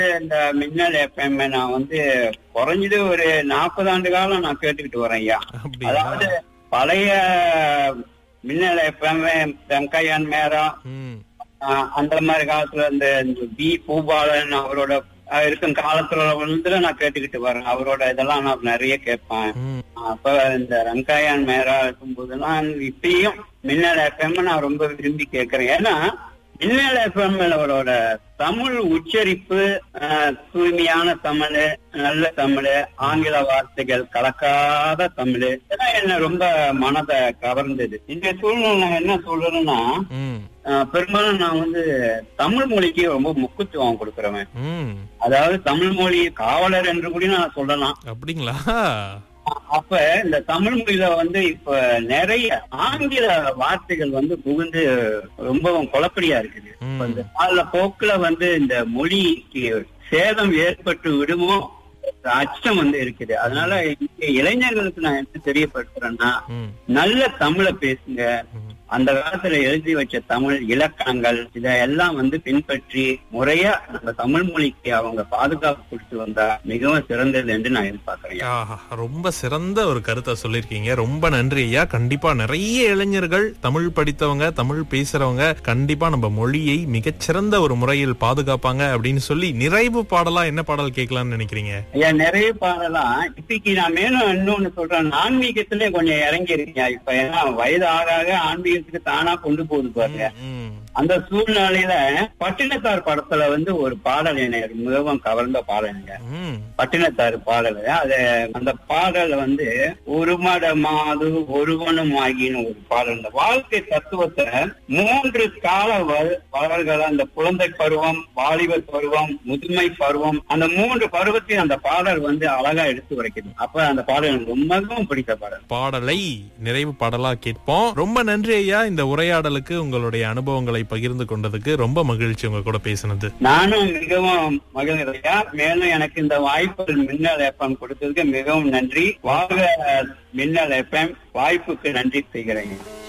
இந்த மின்னல் எஃப்எம் நான் வந்து குறைஞ்சது ஒரு நாற்பது ஆண்டு காலம் நான் கேட்டுக்கிட்டு வரேன் ஐயா அப்படியா அதாவது பழைய மின்னல் எஃப்எம் வெங்கையன் மேரம் ம் ஆஹ் அந்த மாதிரி காலத்துல இந்த இந்த பி பூபாலன் அவரோட ஆஹ் இருக்கும் காலத்துல வந்து நான் கேட்டுக்கிட்டு வரேன் அவரோட இதெல்லாம் நான் நிறைய கேட்பேன் ம் அப்ப இந்த ரங்காயான் மேரா இருக்கும்போதெல்லாம் இப்பயும் மின்னல் எஃப்எம் நான் ரொம்ப விரும்பி கேட்கறேன் ஏன்னா மின்னல் எஃப்எம் அவரோட தமிழ் உச்சரிப்பு ஆஹ், தூய்மையான தமிழ் நல்ல தமிழ் ஆங்கில வார்த்தைகள் கலக்காத தமிழ் இதெல்லாம் என்ன ரொம்ப மனதை கவர்ந்தது இந்த சூழ்நிலை நான் என்ன சொல்றேன்னா ம் ஆஹ், பெரும்பாலும் நான் வந்து தமிழ் மொழிக்கு ரொம்ப முக்கியத்துவம் கொடுக்குறவன் ம் அதாவது தமிழ் மொழி காவலர் என்று கூட நான் சொல்லலாம் அப்படிங்களா அப்ப இந்த தமிழ் மொழியில வந்து இப்ப நிறைய ஆங்கில வார்த்தைகள் வந்து புகுந்து ரொம்பவும் குழப்படியா இருக்குது ம். இப்ப இந்த கால போக்குல வந்து இந்த மொழிக்கு சேதம் ஏற்பட்டு விடுமோ அச்சம் வந்து இருக்குது அதனால இங்க இளைஞர்களுக்கு நான் என்ன தெரியப்படுத்துறேன்னா ம் நல்ல தமிழை பேசுங்க ம். அந்த காலத்துல எழுதி வச்ச தமிழ் இலக்கணங்கள் இதெல்லாம் வந்து பின்பற்றி முறையா நம்ம தமிழ் மொழிக்கு அவங்க பாதுகாப்பு கொடுத்து வந்தா மிகவும் சிறந்தது என்று நான் எதிர்பார்க்கிறேன் ஆஹா, ரொம்ப சிறந்த ஒரு கருத்தை சொல்லிருக்கீங்க ரொம்ப நன்றி ஐயா கண்டிப்பா நிறைய இளைஞர்கள் தமிழ் படித்தவங்க தமிழ் பேசுறவங்க கண்டிப்பா நம்ம மொழியை மிகச்சிறந்த ஒரு முறையில் பாதுகாப்பாங்க அப்படின்னு சொல்லி நிறைவு பாடலா என்ன பாடல் கேட்கலாம்னு நினைக்கிறீங்க ஐயா நிறைய பாடலாம் இப்பைக்கு நான் மேலும் இன்னொன்னு சொல்றேன் ஆன்மீகத்திலே கொஞ்சம் இறங்கி இருக்கேன் இப்ப ஏன்னா வயது ஆக ஆக ஆன்மீகத்துக்கு தானா கொண்டு போகுது பாருங்க ம், அந்த சூழ்நிலையில பட்டினத்தார் படத்துல வந்து ஒரு பாடல் எனக்கு மிகவும் கவர்ந்த பாடலுங்க ம், பட்டினத்தார் பாடல் அது அந்த பாடல் வந்து ஒரு மட மாது ஒருவனும் ஆகின்னு ஒரு பாடல் இந்த வாழ்க்கை தத்துவத்தை மூன்று கால வ- வளர்கள் அந்த குழந்தை பருவம் வாலிப பருவம் முதுமை பருவம் அந்த மூன்று பருவத்தையும் அந்த பாடல் வந்து அழகா எடுத்து வரைக்குது அப்ப அந்த பாடல் எனக்கு ரொம்பவும் பிடித்த பாடல் பாடலை நிறைவு பாடலா கேட்போம் ரொம்ப நன்றி ஐயா இந்த உரையாடலுக்கு உங்களுடைய அனுபவங்களை பகிர்ந்து கொண்டதுக்கு ரொம்ப மகிழ்ச்சி உங்க கூட பேசினது நானும் மிகவும் மகிழ்ச்சியா மேலும் எனக்கு இந்த வாய்ப்பு மின்னல் எஃப்எம் கொடுத்ததுக்கு மிகவும் நன்றி வாழ்க மின்னல் எஃப்எம் வாய்ப்புக்கு நன்றி செய்கிறேன்